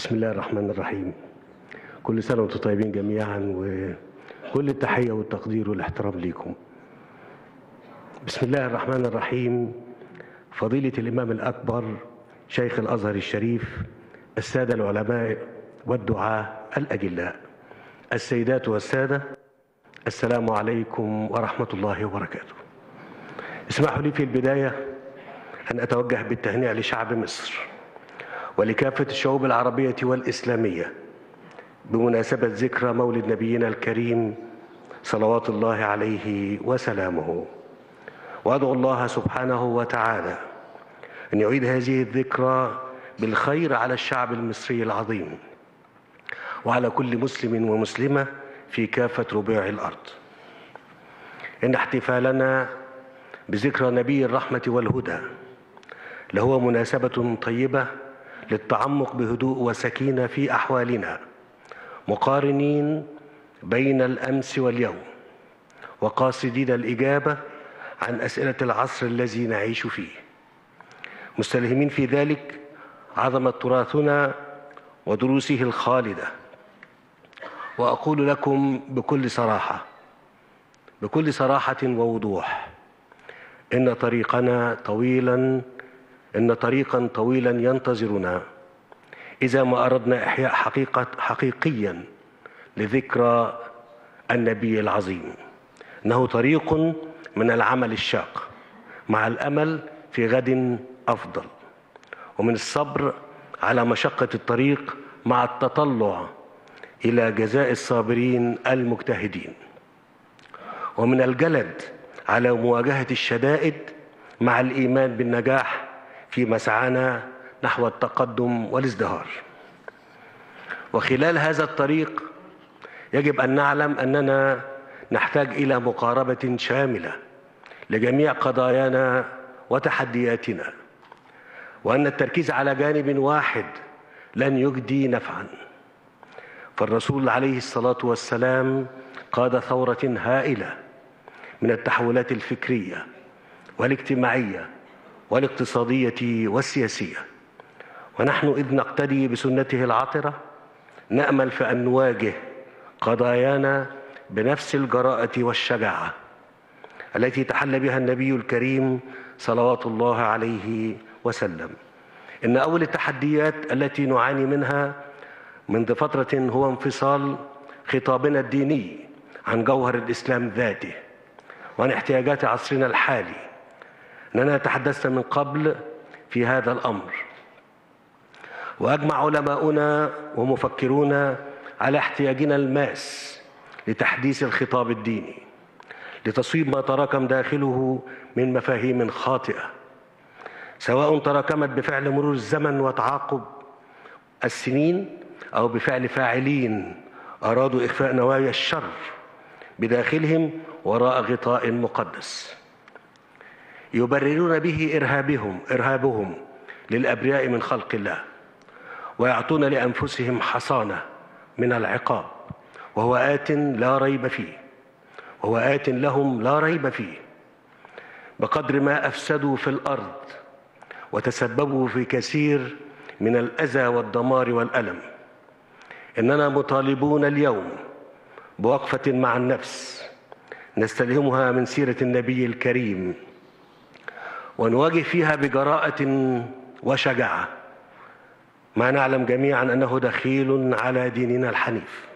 بسم الله الرحمن الرحيم كل سنة وانتم طيبين جميعا وكل التحية والتقدير والاحترام ليكم بسم الله الرحمن الرحيم فضيلة الإمام الأكبر شيخ الأزهر الشريف السادة العلماء والدعاة الأجلاء السيدات والسادة السلام عليكم ورحمة الله وبركاته اسمحوا لي في البداية أن أتوجه بالتهنئة لشعب مصر ولكافة الشعوب العربية والإسلامية بمناسبة ذكرى مولد نبينا الكريم صلوات الله عليه وسلامه وأدعو الله سبحانه وتعالى أن يعيد هذه الذكرى بالخير على الشعب المصري العظيم وعلى كل مسلم ومسلمة في كافة ربوع الأرض إن احتفالنا بذكرى نبي الرحمة والهدى لهو مناسبة طيبة للتعمق بهدوء وسكينة في أحوالنا مقارنين بين الأمس واليوم وقاصدين الإجابة عن أسئلة العصر الذي نعيش فيه مستلهمين في ذلك عظمة تراثنا ودروسه الخالدة وأقول لكم بكل صراحة بكل صراحة ووضوح إن طريقنا طويلا إن طريقا طويلا ينتظرنا إذا ما أردنا إحياء حقيقة حقيقيا لذكرى النبي العظيم إنه طريق من العمل الشاق مع الأمل في غد أفضل ومن الصبر على مشقة الطريق مع التطلع إلى جزاء الصابرين المجتهدين ومن الجلد على مواجهة الشدائد مع الإيمان بالنجاح في مسعانا نحو التقدم والازدهار وخلال هذا الطريق يجب أن نعلم أننا نحتاج إلى مقاربة شاملة لجميع قضايانا وتحدياتنا وأن التركيز على جانب واحد لن يجدي نفعا فالرسول عليه الصلاة والسلام قاد ثورة هائلة من التحولات الفكرية والاجتماعية والاقتصادية والسياسية ونحن إذ نقتدي بسنته العطرة نأمل في أن نواجه قضايانا بنفس الجراءة والشجاعة التي تحلى بها النبي الكريم صلوات الله عليه وسلم إن أول التحديات التي نعاني منها منذ فترة هو انفصال خطابنا الديني عن جوهر الإسلام ذاته وعن احتياجات عصرنا الحالي أننا تحدثنا من قبل في هذا الأمر وأجمع علماؤنا ومفكرونا على احتياجنا الماس لتحديث الخطاب الديني لتصويب ما تراكم داخله من مفاهيم خاطئة سواء تراكمت بفعل مرور الزمن وتعاقب السنين أو بفعل فاعلين أرادوا إخفاء نوايا الشر بداخلهم وراء غطاء مقدس يبررون به إرهابهم إرهابهم للأبرياء من خلق الله ويعطون لأنفسهم حصانة من العقاب وهو آت لا ريب فيه وهو آت لهم لا ريب فيه بقدر ما أفسدوا في الأرض وتسببوا في كثير من الأذى والدمار والألم إننا مطالبون اليوم بوقفة مع النفس نستلهمها من سيرة النبي الكريم ونواجه فيها بجراءة وشجاعة ما نعلم جميعا أنه دخيل على ديننا الحنيف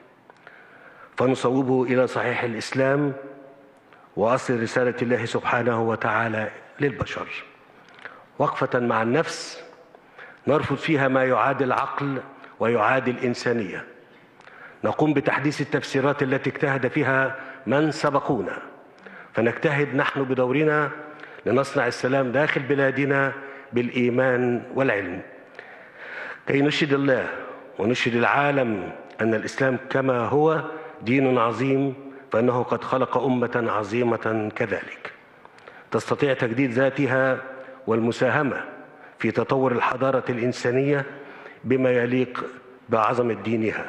فنصوبه إلى صحيح الإسلام وأصل رسالة الله سبحانه وتعالى للبشر وقفة مع النفس نرفض فيها ما يعادي العقل ويعادي الإنسانية نقوم بتحديث التفسيرات التي اجتهد فيها من سبقونا فنجتهد نحن بدورنا لنصنع السلام داخل بلادنا بالإيمان والعلم كي نشهد الله ونشهد العالم أن الإسلام كما هو دين عظيم فإنه قد خلق أمة عظيمة كذلك تستطيع تجديد ذاتها والمساهمة في تطور الحضارة الإنسانية بما يليق بعظمة دينها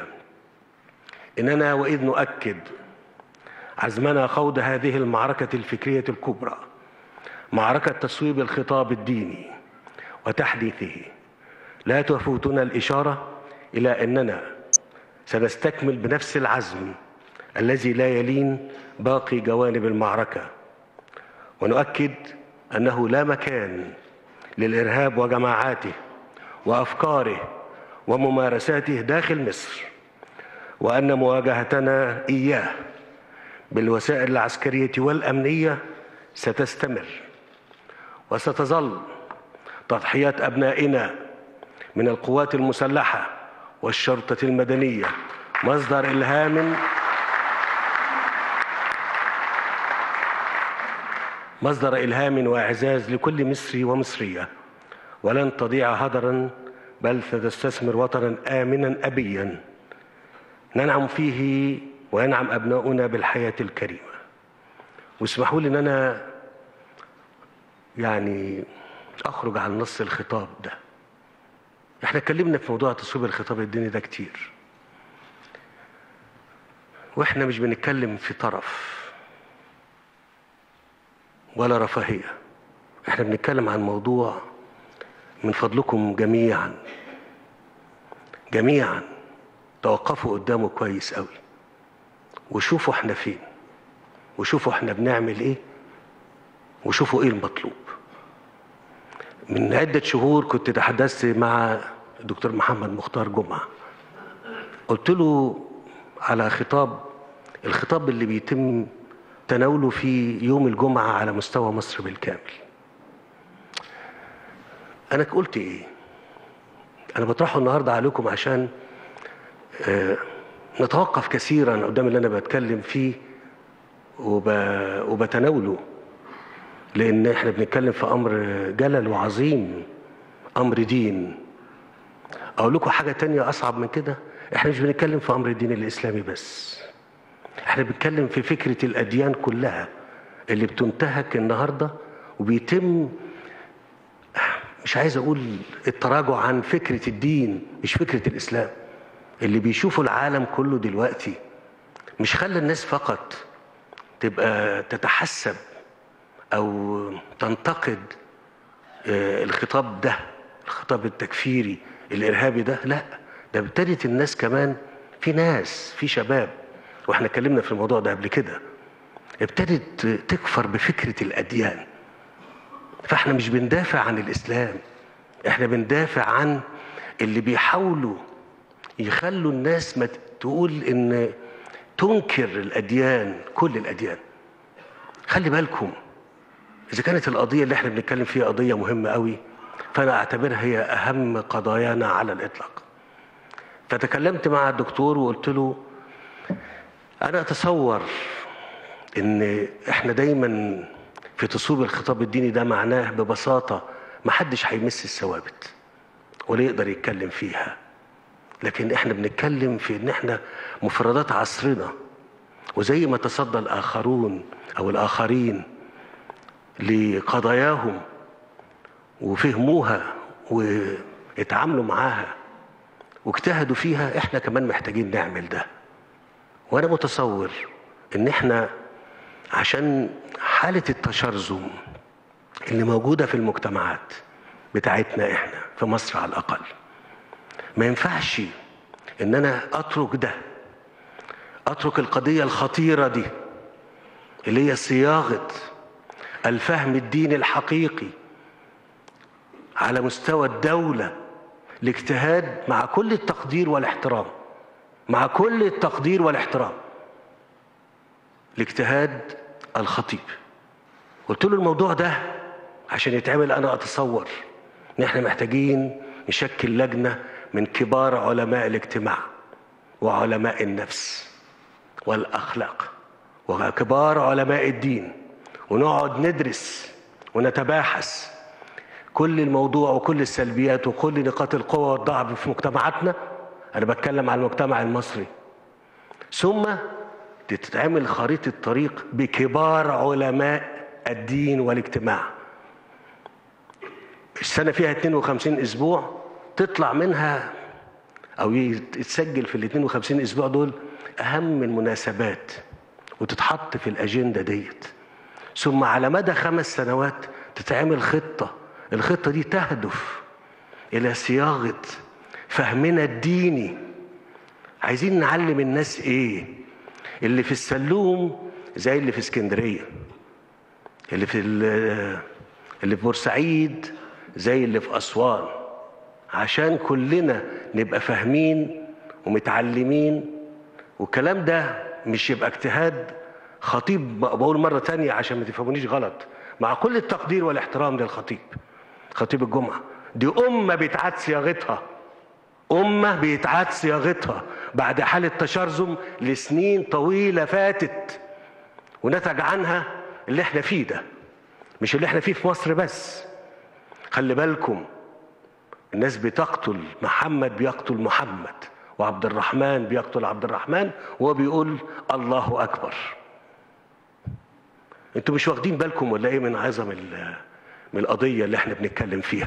إننا وإذ نؤكد عزمنا خوض هذه المعركة الفكرية الكبرى معركة تصويب الخطاب الديني وتحديثه لا تفوتنا الإشارة إلى أننا سنستكمل بنفس العزم الذي لا يلين باقي جوانب المعركة ونؤكد أنه لا مكان للإرهاب وجماعاته وأفكاره وممارساته داخل مصر وأن مواجهتنا إياه بالوسائل العسكرية والأمنية ستستمر وستظل تضحيات أبنائنا من القوات المسلحة والشرطة المدنية مصدر إلهام مصدر إلهام وإعزاز لكل مصري ومصرية ولن تضيع هدرا بل ستستثمر وطنا آمنا أبيا ننعم فيه وينعم أبناؤنا بالحياة الكريمة واسمحوا لي أن أنا يعني أخرج عن نص الخطاب ده احنا اتكلمنا في موضوع تصويب الخطاب الديني ده كتير واحنا مش بنتكلم في طرف ولا رفاهية احنا بنتكلم عن موضوع من فضلكم جميعا جميعا توقفوا قدامه كويس قوي وشوفوا احنا فين وشوفوا احنا بنعمل ايه وشوفوا ايه المطلوب من عدة شهور كنت تحدثت مع الدكتور محمد مختار جمعة قلت له على خطاب الخطاب اللي بيتم تناوله في يوم الجمعة على مستوى مصر بالكامل أنا قلت إيه أنا بطرحه النهاردة عليكم عشان آه نتوقف كثيرا قدام اللي أنا بتكلم فيه وب... وبتناوله لأن إحنا بنتكلم في أمر جلل وعظيم أمر دين أقول لكم حاجة تانية أصعب من كده إحنا مش بنتكلم في أمر الدين الإسلامي بس إحنا بنتكلم في فكرة الأديان كلها اللي بتنتهك النهاردة وبيتم مش عايز أقول التراجع عن فكرة الدين مش فكرة الإسلام اللي بيشوفوا العالم كله دلوقتي مش خلى الناس فقط تبقى تتحسب أو تنتقد الخطاب ده الخطاب التكفيري الإرهابي ده لا ده ابتدت الناس كمان في ناس في شباب واحنا اتكلمنا في الموضوع ده قبل كده ابتدت تكفر بفكرة الأديان فاحنا مش بندافع عن الإسلام احنا بندافع عن اللي بيحاولوا يخلوا الناس ما تقول ان تنكر الأديان كل الأديان خلي بالكم إذا كانت القضية اللي احنا بنتكلم فيها قضية مهمة قوي فأنا أعتبرها هي أهم قضايانا على الإطلاق فتكلمت مع الدكتور وقلت له أنا أتصور إن إحنا دايما في تصويب الخطاب الديني ده معناه ببساطة محدش هيمس الثوابت ولا يقدر يتكلم فيها لكن إحنا بنتكلم في إن إحنا مفردات عصرنا وزي ما تصدى الآخرون أو الآخرين لقضاياهم وفهموها واتعاملوا معاها واجتهدوا فيها احنا كمان محتاجين نعمل ده وانا متصور ان احنا عشان حالة التشرذم اللي موجودة في المجتمعات بتاعتنا احنا في مصر على الاقل ما ينفعش ان انا اترك ده اترك القضية الخطيرة دي اللي هي صياغة الفهم الديني الحقيقي على مستوى الدولة الاجتهاد مع كل التقدير والاحترام مع كل التقدير والاحترام الاجتهاد الخطيب قلت له الموضوع ده عشان يتعمل انا اتصور ان احنا محتاجين نشكل لجنة من كبار علماء الاجتماع وعلماء النفس والاخلاق وكبار علماء الدين ونقعد ندرس ونتباحث كل الموضوع وكل السلبيات وكل نقاط القوة والضعف في مجتمعاتنا أنا بتكلم عن المجتمع المصري ثم تتعمل خريطة طريق بكبار علماء الدين والاجتماع السنة فيها 52 أسبوع تطلع منها أو يتسجل في ال 52 أسبوع دول أهم المناسبات وتتحط في الأجندة ديت ثم على مدى خمس سنوات تتعمل خطة الخطة دي تهدف إلى صياغة فهمنا الديني عايزين نعلم الناس ايه اللي في السلوم زي اللي في اسكندريه اللي في ال- اللي في بورسعيد زي اللي في اسوان عشان كلنا نبقى فاهمين ومتعلمين والكلام ده مش يبقى اجتهاد خطيب بقول مرة تانية عشان ما تفهمونيش غلط مع كل التقدير والاحترام للخطيب خطيب الجمعة دي أمة بيتعاد صياغتها أمة بيتعاد صياغتها بعد حالة تشرذم لسنين طويلة فاتت ونتج عنها اللي احنا فيه ده مش اللي احنا فيه في مصر بس خلي بالكم الناس بتقتل محمد بيقتل محمد وعبد الرحمن بيقتل عبد الرحمن وهو بيقول الله اكبر انتوا مش واخدين بالكم ولا ايه من عظم ال- من القضيه اللي احنا بنتكلم فيها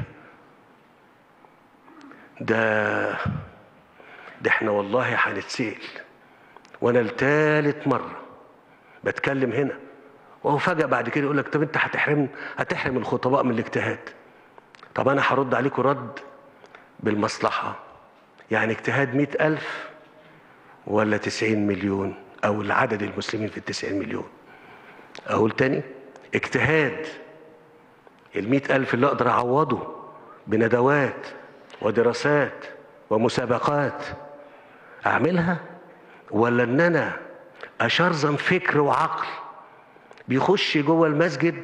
ده ده احنا والله هنتسال وانا لتالت مره بتكلم هنا وهو فجاه بعد كده يقول لك طب انت هتحرم هتحرم الخطباء من الاجتهاد طب انا هرد عليكم رد بالمصلحه يعني اجتهاد مئة ألف ولا تسعين مليون أو العدد المسلمين في التسعين مليون أقول تاني اجتهاد المئة ألف اللي أقدر أعوضه بندوات ودراسات ومسابقات أعملها ولا إن أنا أشرذم فكر وعقل بيخش جوه المسجد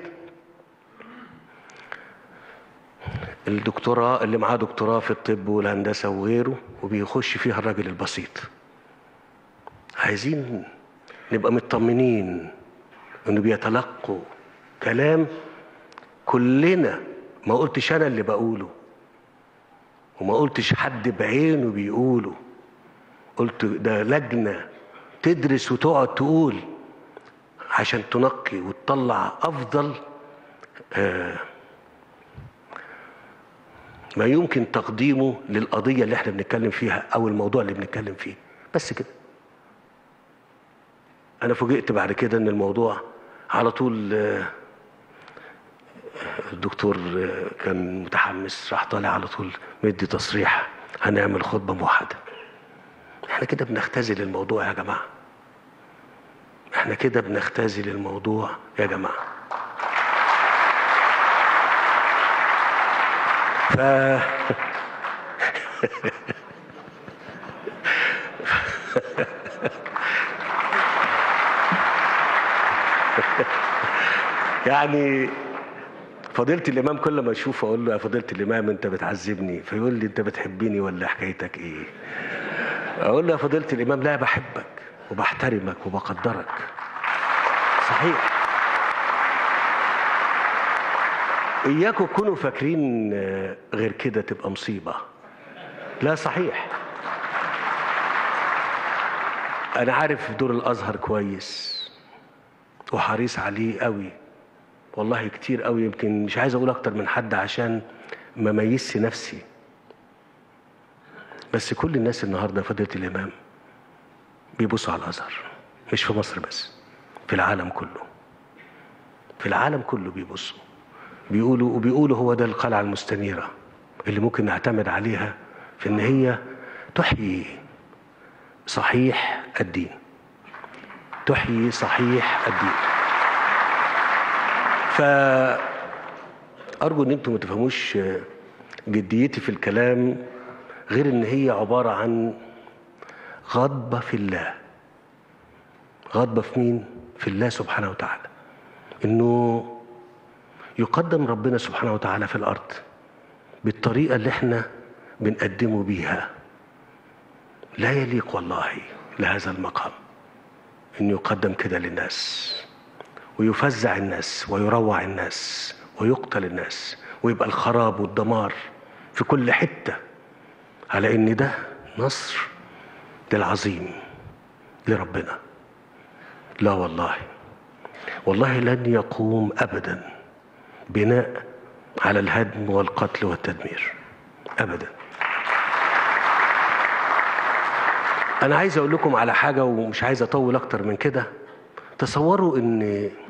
الدكتوراه اللي معاه دكتوراه في الطب والهندسه وغيره وبيخش فيها الراجل البسيط عايزين نبقى مطمنين انه بيتلقوا كلام كلنا ما قلتش انا اللي بقوله وما قلتش حد بعينه بيقوله قلت ده لجنه تدرس وتقعد تقول عشان تنقي وتطلع افضل آه ما يمكن تقديمه للقضية اللي احنا بنتكلم فيها أو الموضوع اللي بنتكلم فيه بس كده أنا فوجئت بعد كده إن الموضوع على طول آه، الدكتور آه، كان متحمس راح طالع على طول مدي تصريح هنعمل خطبة موحدة احنا كده بنختزل الموضوع يا جماعة احنا كده بنختزل الموضوع يا جماعه ف يعني فضيلة الإمام كل ما أشوفه أقول له يا فضيلة الإمام أنت بتعذبني فيقول لي أنت بتحبني ولا حكايتك إيه؟ أقول له يا فضيلة الإمام لا بحبك وبحترمك وبقدرك صحيح إياكم تكونوا فاكرين آه، غير كده تبقى مصيبة لا صحيح أنا عارف دور الأزهر كويس وحريص عليه قوي والله كتير قوي يمكن مش عايز أقول أكتر من حد عشان ما ميزش نفسي بس كل الناس النهاردة فضيلة الإمام بيبصوا على الأزهر مش في مصر بس في العالم كله في العالم كله بيبصوا بيقولوا وبيقولوا هو ده القلعة المستنيرة اللي ممكن نعتمد عليها في ان هي تحيي صحيح الدين تحيي صحيح الدين فأرجو ان انتم ما تفهموش جديتي في الكلام غير ان هي عبارة عن غضبة في الله غضبة في مين؟ في الله سبحانه وتعالى انه يقدم ربنا سبحانه وتعالى في الارض بالطريقه اللي احنا بنقدمه بيها لا يليق والله لهذا المقام ان يقدم كده للناس ويفزع الناس ويروع الناس ويقتل الناس ويبقى الخراب والدمار في كل حته على ان ده نصر للعظيم لربنا لا والله والله لن يقوم ابدا بناء على الهدم والقتل والتدمير ابدا انا عايز اقول لكم على حاجه ومش عايز اطول اكتر من كده تصوروا ان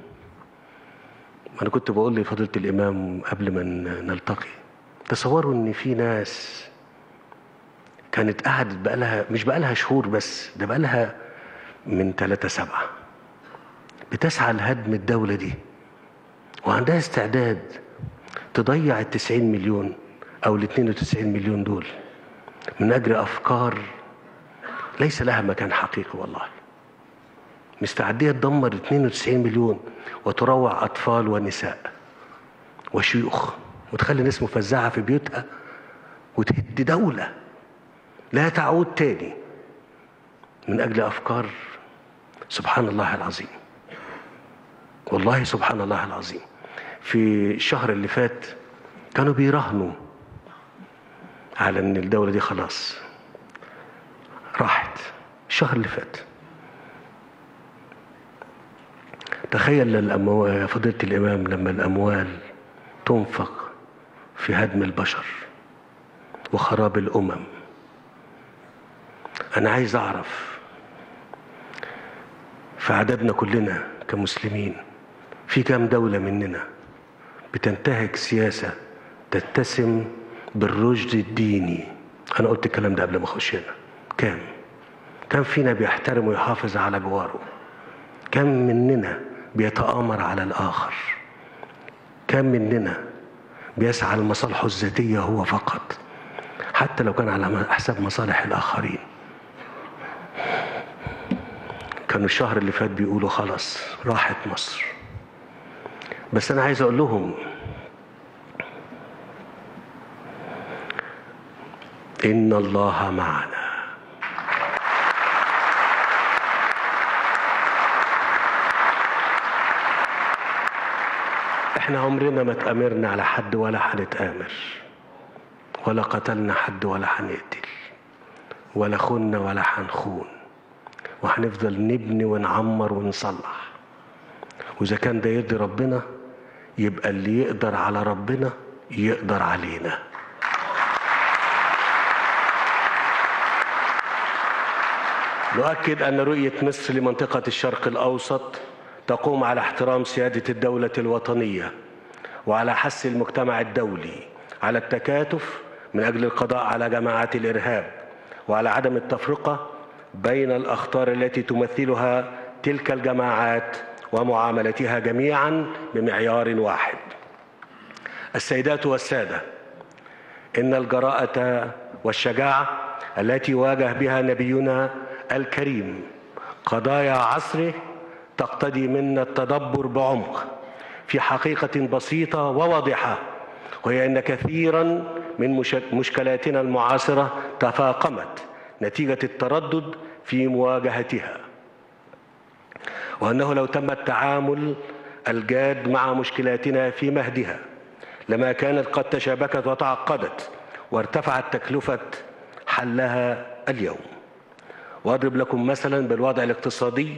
انا كنت بقول لفضيله الامام قبل ما ن- نلتقي تصوروا ان في ناس كانت قعدت بقالها مش بقالها شهور بس ده بقالها من ثلاثة سبعة بتسعى لهدم الدولة دي وعندها استعداد تضيع التسعين مليون أو الاتنين وتسعين مليون دول من أجل أفكار ليس لها مكان حقيقي والله مستعدية تدمر 92 مليون وتروع أطفال ونساء وشيوخ وتخلي ناس مفزعة في بيوتها وتهد دولة لا تعود تاني من أجل أفكار سبحان الله العظيم والله سبحان الله العظيم في الشهر اللي فات كانوا بيراهنوا على ان الدولة دي خلاص راحت الشهر اللي فات تخيل الأموال فضيلة الإمام لما الأموال تنفق في هدم البشر وخراب الأمم أنا عايز أعرف في عددنا كلنا كمسلمين في كام دولة مننا بتنتهك سياسة تتسم بالرشد الديني أنا قلت الكلام ده قبل ما أخش هنا كام كم فينا بيحترم ويحافظ على جواره كم مننا بيتآمر على الآخر كم مننا بيسعى لمصالحه الذاتية هو فقط حتى لو كان على حساب مصالح الآخرين كانوا الشهر اللي فات بيقولوا خلاص راحت مصر بس أنا عايز أقول لهم إن الله معنا احنا عمرنا ما تأمرنا على حد ولا هنتآمر ولا قتلنا حد ولا هنقتل ولا خنا ولا هنخون وهنفضل نبني ونعمر ونصلح وإذا كان ده يرضي ربنا يبقى اللي يقدر على ربنا يقدر علينا نؤكد أن رؤية مصر لمنطقة الشرق الأوسط تقوم على احترام سيادة الدولة الوطنية وعلى حث المجتمع الدولي على التكاتف من أجل القضاء على جماعات الإرهاب وعلى عدم التفرقة بين الأخطار التي تمثلها تلك الجماعات ومعاملتها جميعا بمعيار واحد السيدات والسادة إن الجراءة والشجاعة التي واجه بها نبينا الكريم قضايا عصره تقتضي منا التدبر بعمق في حقيقة بسيطة وواضحة وهي أن كثيرا من مشكلاتنا المعاصرة تفاقمت نتيجة التردد في مواجهتها وأنه لو تم التعامل الجاد مع مشكلاتنا في مهدها لما كانت قد تشابكت وتعقدت وارتفعت تكلفة حلها اليوم وأضرب لكم مثلا بالوضع الاقتصادي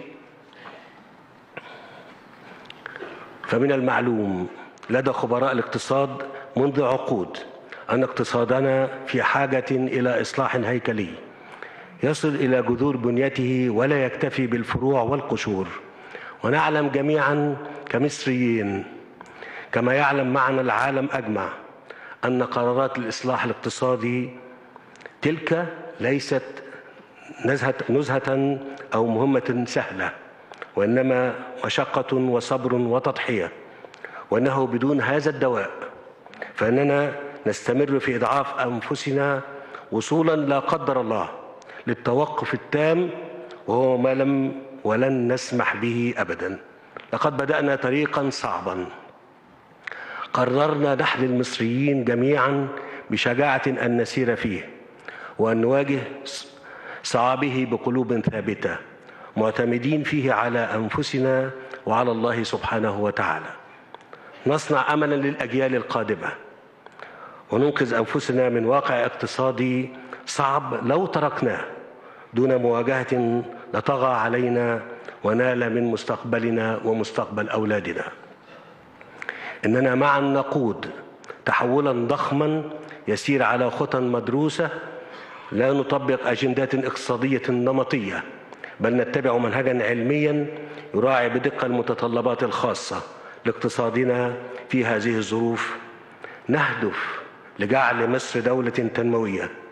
فمن المعلوم لدى خبراء الاقتصاد منذ عقود أن اقتصادنا في حاجة إلى إصلاح هيكلي يصل إلى جذور بنيته ولا يكتفي بالفروع والقشور ونعلم جميعا كمصريين كما يعلم معنا العالم أجمع أن قرارات الإصلاح الاقتصادي تلك ليست نزهة, نزهة أو مهمة سهلة وإنما مشقة وصبر وتضحية وأنه بدون هذا الدواء فإننا نستمر في إضعاف أنفسنا وصولا لا قدر الله للتوقف التام وهو ما لم ولن نسمح به أبدا لقد بدأنا طريقا صعبا قررنا نحن المصريين جميعا بشجاعة أن نسير فيه وأن نواجه صعابه بقلوب ثابته معتمدين فيه على انفسنا وعلى الله سبحانه وتعالى نصنع املا للاجيال القادمه وننقذ انفسنا من واقع اقتصادي صعب لو تركناه دون مواجهه لطغى علينا ونال من مستقبلنا ومستقبل اولادنا اننا معا نقود تحولا ضخما يسير على خطى مدروسه لا نطبق اجندات اقتصاديه نمطيه بل نتبع منهجا علميا يراعي بدقه المتطلبات الخاصه لاقتصادنا في هذه الظروف نهدف لجعل مصر دوله تنمويه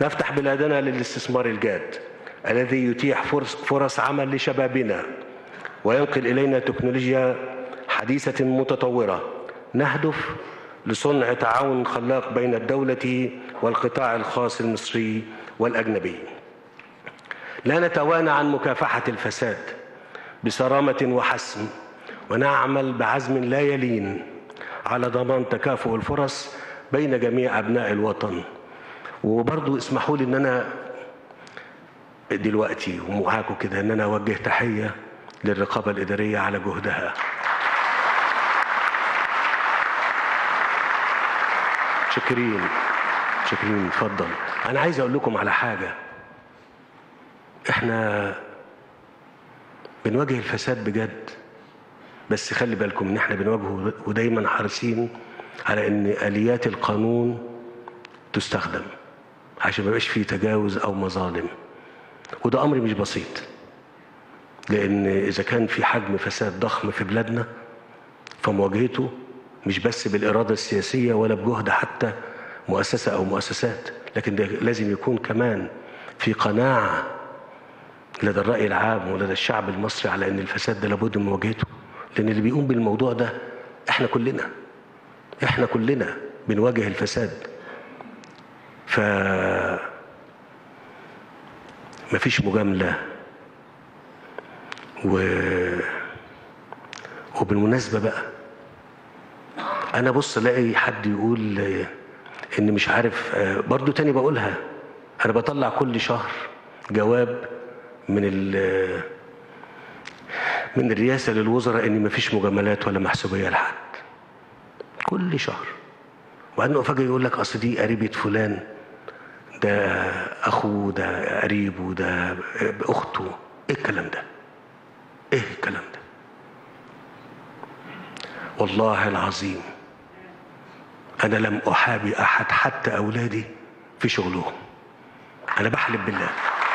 نفتح بلادنا للاستثمار الجاد الذي يتيح فرص, فرص عمل لشبابنا وينقل إلينا تكنولوجيا حديثة متطورة نهدف لصنع تعاون خلاق بين الدولة والقطاع الخاص المصري والأجنبي لا نتوانى عن مكافحة الفساد بصرامة وحسم ونعمل بعزم لا يلين على ضمان تكافؤ الفرص بين جميع أبناء الوطن وبرضو اسمحوا لي ان انا دلوقتي ومعاكم كده ان انا اوجه تحيه للرقابه الاداريه على جهدها شكرين شكرين اتفضل انا عايز اقول لكم على حاجه احنا بنواجه الفساد بجد بس خلي بالكم ان احنا بنواجهه ودايما حريصين على ان اليات القانون تستخدم عشان ما يبقاش فيه تجاوز او مظالم وده امر مش بسيط لان اذا كان في حجم فساد ضخم في بلادنا فمواجهته مش بس بالاراده السياسيه ولا بجهد حتى مؤسسه او مؤسسات لكن ده لازم يكون كمان في قناعه لدى الراي العام ولدى الشعب المصري على ان الفساد ده لابد من مواجهته لان اللي بيقوم بالموضوع ده احنا كلنا احنا كلنا بنواجه الفساد ف مفيش مجاملة و وبالمناسبة بقى أنا بص ألاقي حد يقول إن مش عارف برضو تاني بقولها أنا بطلع كل شهر جواب من ال من الرئاسة للوزراء إن مفيش مجاملات ولا محسوبية لحد كل شهر وبعدين أفاجئ يقول لك أصل دي قريبة فلان ده اخوه ده قريبه ده اخته ايه الكلام ده ايه الكلام ده والله العظيم انا لم احابي احد حتى اولادي في شغلهم انا بحلف بالله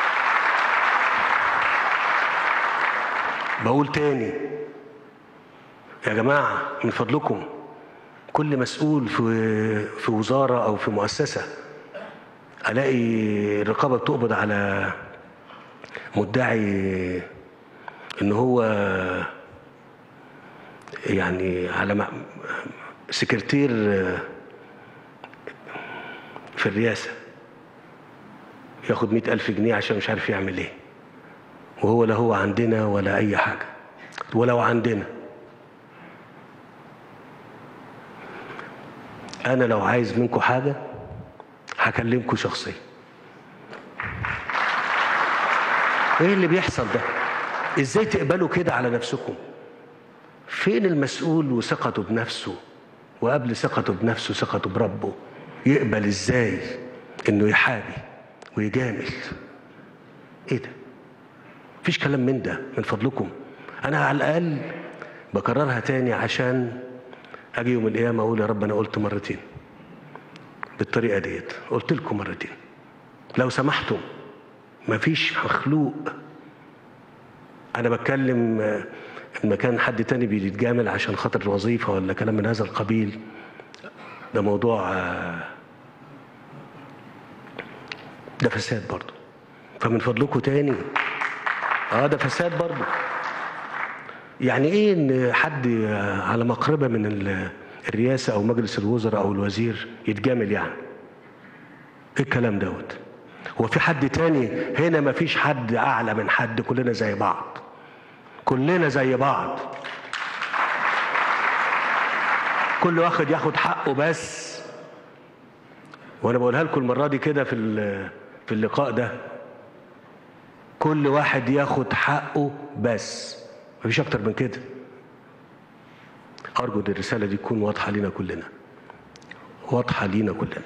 بقول تاني يا جماعه من فضلكم كل مسؤول في في وزاره او في مؤسسه الاقي الرقابه بتقبض على مدعي ان هو يعني على سكرتير في الرئاسة ياخد مئة ألف جنيه عشان مش عارف يعمل ايه وهو لا هو عندنا ولا أي حاجة ولو عندنا أنا لو عايز منكم حاجة هكلمكم شخصيا ايه اللي بيحصل ده ازاي تقبلوا كده على نفسكم فين المسؤول وثقته بنفسه وقبل ثقته بنفسه ثقته بربه يقبل ازاي انه يحابي ويجامل ايه ده مفيش كلام من ده من فضلكم انا على الاقل بكررها تاني عشان اجي يوم القيامه اقول يا رب انا قلت مرتين بالطريقه ديت قلت لكم مرتين لو سمحتم مفيش مخلوق انا بتكلم لما كان حد تاني بيتجامل عشان خاطر الوظيفه ولا كلام من هذا القبيل ده موضوع ده فساد برضه فمن فضلكم تاني اه ده فساد برضه يعني ايه ان حد على مقربه من الرئاسه او مجلس الوزراء او الوزير يتجامل يعني ايه الكلام دوت هو في حد تاني هنا ما فيش حد اعلى من حد كلنا زي بعض كلنا زي بعض كل واحد ياخد حقه بس وانا بقولها لكم المره دي كده في في اللقاء ده كل واحد ياخد حقه بس مفيش اكتر من كده ارجو ان الرساله دي تكون واضحه لينا كلنا واضحه لينا كلنا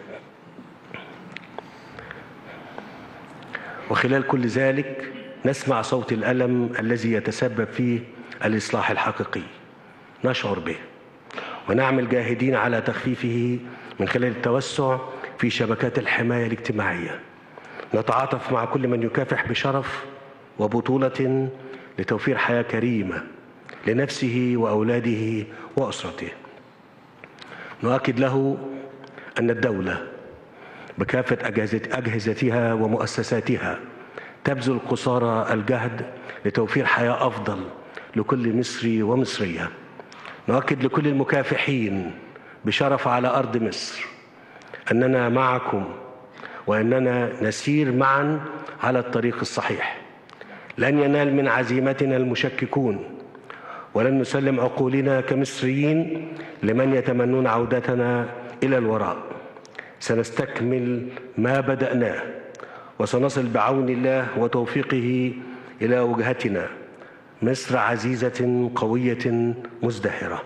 وخلال كل ذلك نسمع صوت الالم الذي يتسبب فيه الاصلاح الحقيقي نشعر به ونعمل جاهدين على تخفيفه من خلال التوسع في شبكات الحمايه الاجتماعيه نتعاطف مع كل من يكافح بشرف وبطوله لتوفير حياه كريمه لنفسه واولاده واسرته نؤكد له ان الدوله بكافة أجهزة- أجهزتها ومؤسساتها تبذل قصارى الجهد لتوفير حياة أفضل لكل مصري ومصرية نؤكد لكل المكافحين بشرف على أرض مصر أننا معكم وأننا نسير معا على الطريق الصحيح لن ينال من عزيمتنا المشككون ولن نسلم عقولنا كمصريين لمن يتمنون عودتنا إلى الوراء سنستكمل ما بدأناه وسنصل بعون الله وتوفيقه إلى وجهتنا مصر عزيزة قوية مزدهرة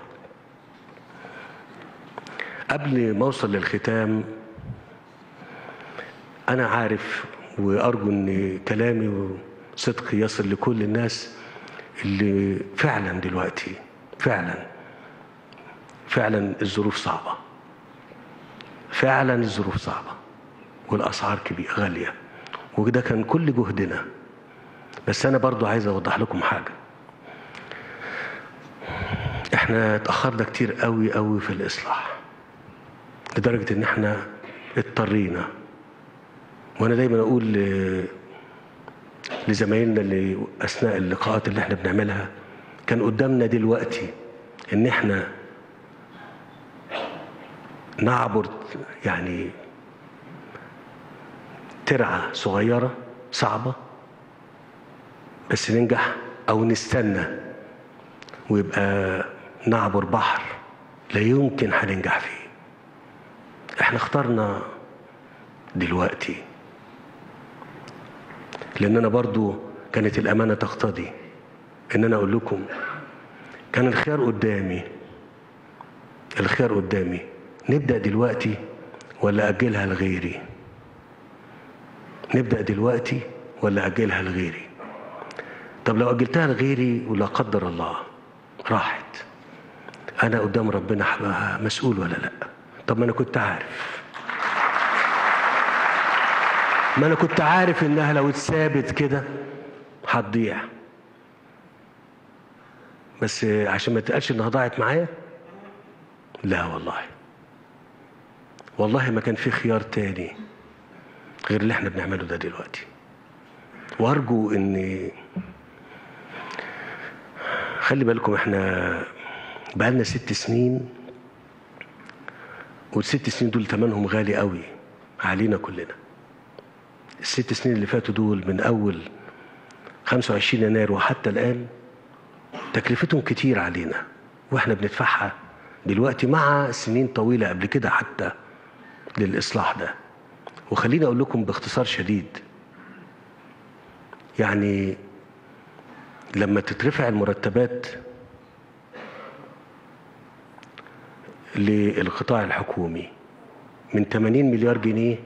قبل ما أوصل للختام أنا عارف وأرجو أن كلامي وصدقي يصل لكل الناس اللي فعلا دلوقتي فعلا فعلا الظروف صعبة فعلا الظروف صعبة والأسعار كبيرة غالية وده كان كل جهدنا بس أنا برضو عايز أوضح لكم حاجة احنا اتأخرنا كتير قوي قوي في الإصلاح لدرجة إن احنا اضطرينا وأنا دايما أقول ل- لزمايلنا اللي أثناء اللقاءات اللي احنا بنعملها كان قدامنا دلوقتي إن احنا نعبر يعني ترعة صغيرة صعبة بس ننجح أو نستنى ويبقى نعبر بحر لا يمكن هننجح فيه احنا اخترنا دلوقتي لان انا برضو كانت الامانه تقتضي ان انا اقول لكم كان الخيار قدامي الخيار قدامي نبدا دلوقتي ولا اجلها لغيري نبدا دلوقتي ولا اجلها لغيري طب لو اجلتها لغيري ولا قدر الله راحت انا قدام ربنا هبقى مسؤول ولا لا طب ما انا كنت عارف ما انا كنت عارف انها لو اتثابت كده هتضيع بس عشان ما تقالش انها ضاعت معايا لا والله والله ما كان في خيار تاني غير اللي احنا بنعمله ده دلوقتي وارجو ان خلي بالكم احنا بقالنا ست سنين والست سنين دول ثمنهم غالي قوي علينا كلنا الست سنين اللي فاتوا دول من اول 25 يناير وحتى الان تكلفتهم كتير علينا واحنا بندفعها دلوقتي مع سنين طويله قبل كده حتى للاصلاح ده وخليني اقول لكم باختصار شديد يعني لما تترفع المرتبات للقطاع الحكومي من 80 مليار جنيه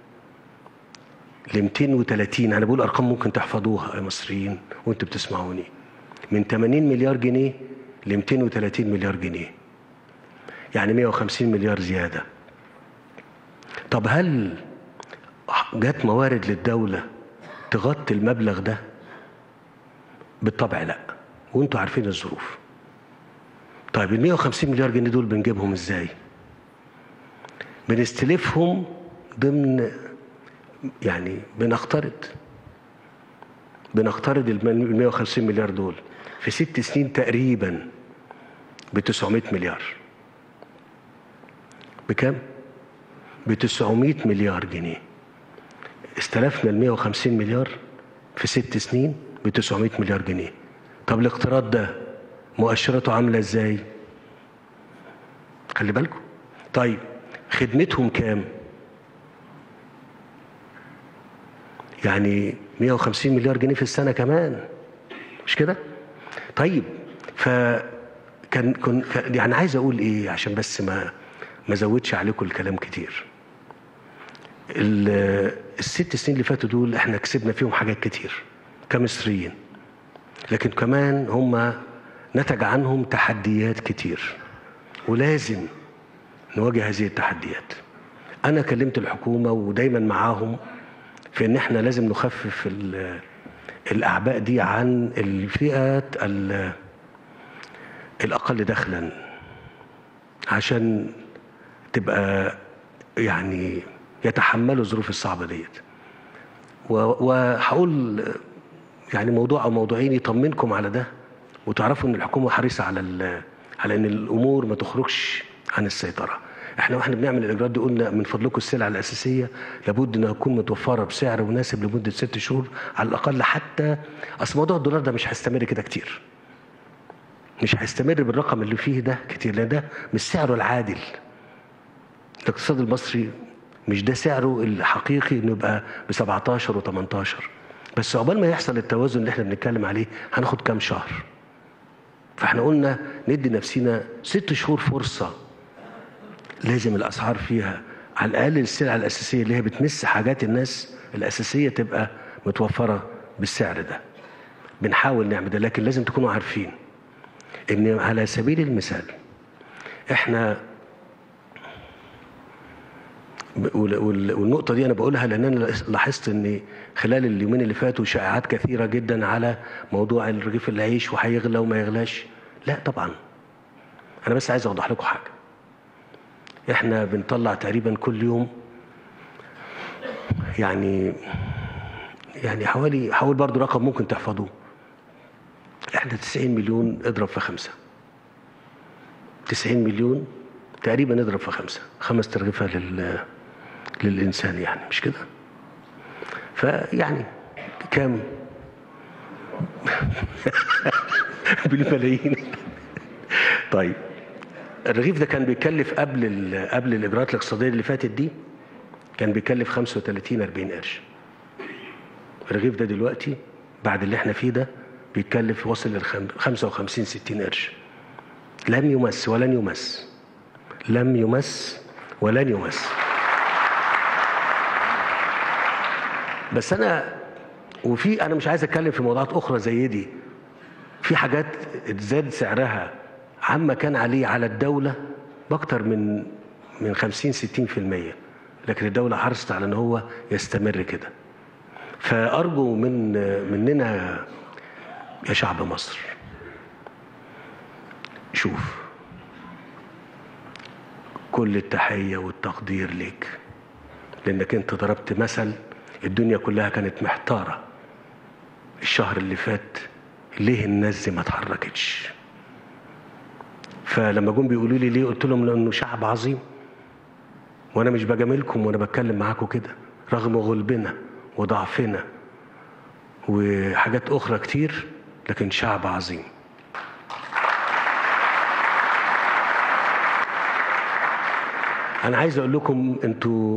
ل 230 انا بقول ارقام ممكن تحفظوها يا مصريين وانتوا بتسمعوني من 80 مليار جنيه ل 230 مليار جنيه يعني 150 مليار زياده طب هل جت موارد للدوله تغطي المبلغ ده بالطبع لا وانتوا عارفين الظروف طيب ال 150 مليار جنيه دول بنجيبهم ازاي بنستلفهم ضمن يعني بنقترض بنقترض ال 150 مليار دول في ست سنين تقريبا ب 900 مليار بكم؟ ب 900 مليار جنيه استلفنا ال 150 مليار في ست سنين ب 900 مليار جنيه طب الاقتراض ده مؤشراته عامله ازاي؟ خلي بالكم طيب خدمتهم كام؟ يعني 150 مليار جنيه في السنه كمان مش كده؟ طيب فكان كن كان- يعني عايز اقول ايه عشان بس ما ما زودش عليكم الكلام كتير. ال- الست سنين اللي فاتوا دول احنا كسبنا فيهم حاجات كتير كمصريين لكن كمان هم نتج عنهم تحديات كتير ولازم نواجه هذه التحديات انا كلمت الحكومه ودايما معاهم في ان احنا لازم نخفف ال- الاعباء دي عن الفئات ال- الاقل دخلا عشان تبقى يعني يتحملوا الظروف الصعبة ديت و- وهقول يعني موضوع أو موضوعين يطمنكم على ده وتعرفوا إن الحكومة حريصة على ال- على إن الأمور ما تخرجش عن السيطرة احنا واحنا بنعمل الاجراءات دي قلنا من فضلكم السلع الاساسيه لابد انها تكون متوفره بسعر مناسب لمده ست شهور على الاقل حتى اصل موضوع الدولار ده مش هيستمر كده كتير مش هيستمر بالرقم اللي فيه ده كتير لان ده مش سعره العادل الاقتصاد المصري مش ده سعره الحقيقي انه يبقى ب 17 و18 بس عقبال ما يحصل التوازن اللي احنا بنتكلم عليه هناخد كام شهر فاحنا قلنا ندي نفسنا ست شهور فرصه لازم الاسعار فيها على الاقل السلع الاساسيه اللي هي بتمس حاجات الناس الاساسيه تبقى متوفره بالسعر ده بنحاول نعمل ده لكن لازم تكونوا عارفين ان على سبيل المثال احنا وال- وال- والنقطة دي أنا بقولها لأن أنا لاحظت إن خلال اليومين اللي فاتوا شائعات كثيرة جدا على موضوع الرغيف العيش وهيغلى وما يغلاش لا طبعا أنا بس عايز أوضح لكم حاجة إحنا بنطلع تقريبا كل يوم يعني يعني حوالي حوالي برضو رقم ممكن تحفظوه احنا 90 مليون اضرب في خمسة 90 مليون تقريبا اضرب في خمسة خمس ترغيفة لل للإنسان يعني مش كده فيعني كام بالملايين طيب الرغيف ده كان بيكلف قبل ال- قبل الاجراءات الاقتصاديه اللي فاتت دي كان بيكلف 35 40 قرش الرغيف ده دلوقتي بعد اللي احنا فيه ده بيتكلف وصل لل 55 60 قرش لم يمس ولن يمس لم يمس ولن يمس بس انا وفي انا مش عايز اتكلم في موضوعات اخرى زي دي في حاجات اتزاد سعرها عما كان عليه على الدوله باكتر من من 50 60% لكن الدوله حرصت على ان هو يستمر كده فارجو من مننا يا شعب مصر شوف كل التحيه والتقدير ليك لانك انت ضربت مثل الدنيا كلها كانت محتاره الشهر اللي فات ليه الناس دي ما اتحركتش فلما جم بيقولوا لي ليه قلت لهم لانه شعب عظيم وانا مش بجاملكم وانا بتكلم معاكم كده رغم غلبنا وضعفنا وحاجات اخرى كتير لكن شعب عظيم انا عايز اقول لكم انتوا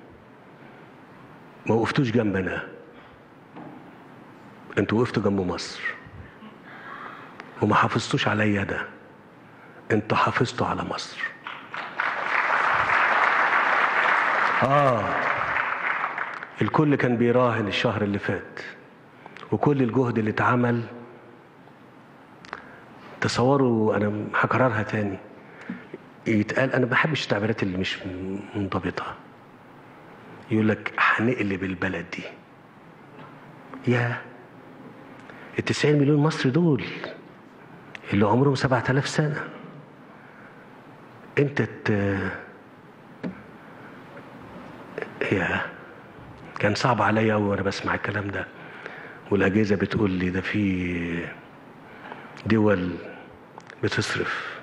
ما وقفتوش جنبنا انتوا وقفتوا جنب مصر وما حافظتوش عليا ده انتوا حافظتوا على مصر اه الكل كان بيراهن الشهر اللي فات وكل الجهد اللي اتعمل تصوروا انا هكررها تاني يتقال انا ما بحبش التعبيرات اللي مش منضبطه يقول لك هنقلب البلد دي يا التسعين مليون مصري دول اللي عمرهم سبعة آلاف سنة انت ت... يا كان صعب عليا أوي وأنا بسمع الكلام ده والأجهزة بتقول لي ده في دول بتصرف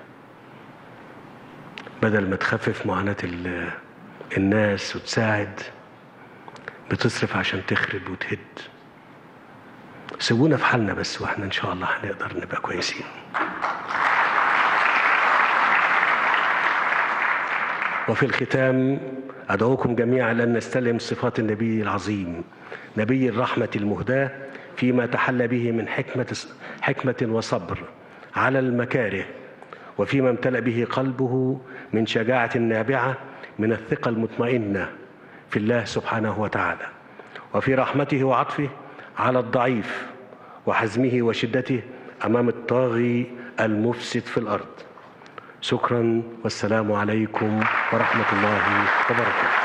بدل ما تخفف معاناة ال- الناس وتساعد بتصرف عشان تخرب وتهد سيبونا في حالنا بس واحنا ان شاء الله هنقدر نبقى كويسين وفي الختام أدعوكم جميعا أن نستلم صفات النبي العظيم نبي الرحمة المهداة فيما تحلى به من حكمة حكمة وصبر على المكاره وفيما امتلأ به قلبه من شجاعة نابعة من الثقة المطمئنة في الله سبحانه وتعالى وفي رحمته وعطفه على الضعيف وحزمه وشدته أمام الطاغي المفسد في الأرض شكرا والسلام عليكم ورحمة الله وبركاته